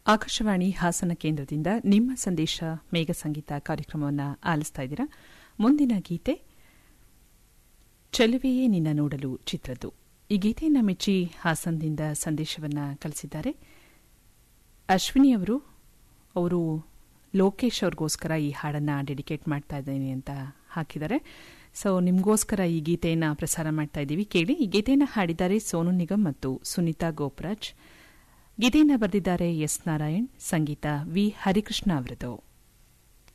ಆಕಾಶವಾಣಿ ಹಾಸನ ಕೇಂದ್ರದಿಂದ ನಿಮ್ಮ ಸಂದೇಶ ಮೇಘ ಸಂಗೀತ ಕಾರ್ಯಕ್ರಮವನ್ನು ಆಲಿಸ್ತಾ ಇದ್ದೀರಾ ಮುಂದಿನ ಗೀತೆ ಚೆಲುವೆಯೇ ನಿನ್ನ ನೋಡಲು ಚಿತ್ರದ್ದು ಈ ಗೀತೆಯನ್ನು ಮೆಚ್ಚಿ ಹಾಸನದಿಂದ ಸಂದೇಶವನ್ನು ಕಳಿಸಿದ್ದಾರೆ ಅಶ್ವಿನಿ ಅವರು ಅವರು ಲೋಕೇಶ್ ಅವ್ರಿಗೋಸ್ಕರ ಈ ಹಾಡನ್ನು ಡೆಡಿಕೇಟ್ ಮಾಡ್ತಾ ಇದ್ದೇನೆ ಅಂತ ಹಾಕಿದ್ದಾರೆ ಸೊ ನಿಮಗೋಸ್ಕರ ಈ ಗೀತೆಯನ್ನು ಪ್ರಸಾರ ಮಾಡ್ತಾ ಇದ್ದೀವಿ ಕೇಳಿ ಈ ಗೀತೆಯನ್ನು ಹಾಡಿದ್ದಾರೆ ಸೋನು ನಿಗಮ್ ಮತ್ತು ಸುನೀತಾ ಗೋಪರಾಜ್ ಗೀತೆಯನ್ನು ಬರೆದಿದ್ದಾರೆ ಎಸ್ ನಾರಾಯಣ್ ಸಂಗೀತ ವಿ ಹರಿಕೃಷ್ಣ ಅವರದು